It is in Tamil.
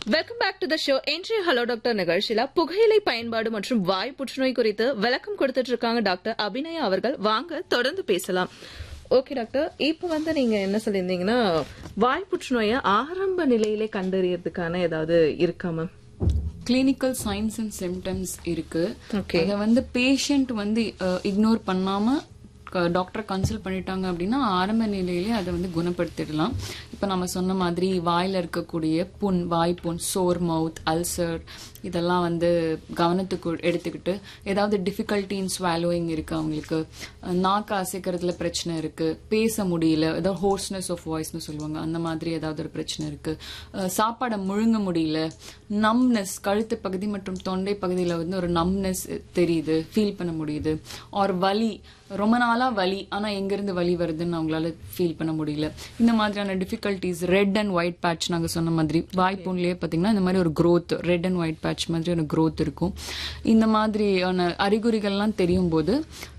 Welcome back to the show இன்றைய ஹலோ டாக்டர் நிகழ்ச்சியில புகையிலை பயன்பாடு மற்றும் வாய் புற்றுநோய் குறித்து விளக்கம் கொடுத்துட்டு இருக்காங்க டாக்டர் அபிநயா அவர்கள் வாங்க தொடர்ந்து பேசலாம் ஓகே டாக்டர் இப்போ வந்து நீங்க என்ன சொல்லியிருந்தீங்கன்னா வாய் புற்றுநோயை ஆரம்ப நிலையிலே கண்டறியறதுக்கான ஏதாவது இருக்கா ma'am clinical signs and symptoms இருக்கு Okay. அதை வந்து பேஷண்ட் வந்து இக்னோர் பண்ணாம டாக்டர் கன்சல்ட் பண்ணிட்டாங்க அப்படின்னா ஆரம்ப நிலையிலே அதை வந்து குணப்படுத்திடலாம் இப்போ நம்ம சொன்ன மாதிரி வாயில இருக்கக்கூடிய புண் வாய் புண் சோர் மவுத் அல்சர் இதெல்லாம் வந்து கவனத்துக்கு எடுத்துக்கிட்டு ஏதாவது டிஃபிகல்ட்டி இன் ஸ்வாலோயிங் இருக்கு அவங்களுக்கு அஹ், நாக்கு அசைக்கிறதுல பிரச்சனை இருக்கு பேச முடியல ஏதாவது ஹோர்ஸ்னஸ் ஆஃப் வாய்ஸ்னு சொல்லுவாங்க அந்த மாதிரி ஏதாவது ஒரு பிரச்சனை இருக்கு அஹ், சாப்பாடை முழுங்க முடியல நம்னஸ் கழுத்து பகுதி மற்றும் தொண்டை பகுதியில் வந்து ஒரு நம்னஸ் தெரியுது ஃபீல் பண்ண முடியுது ஆர் வலி ரொம்ப நாளா வலி ஆனா எங்கிருந்து வலி வருதுன்னு அவங்களால ஃபீல் பண்ண முடியல இந்த மாதிரியான difficulties red and white patch நாங்க சொன்ன மாதிரி வாய்ப்புண்லயே பாத்தீங்கன்னா இந்த மாதிரி ஒரு growth red and white patch மாதிரி ஒரு growth இருக்கும் இந்த மாதிரியான அறிகுறிகள்லாம் தெரியும் போது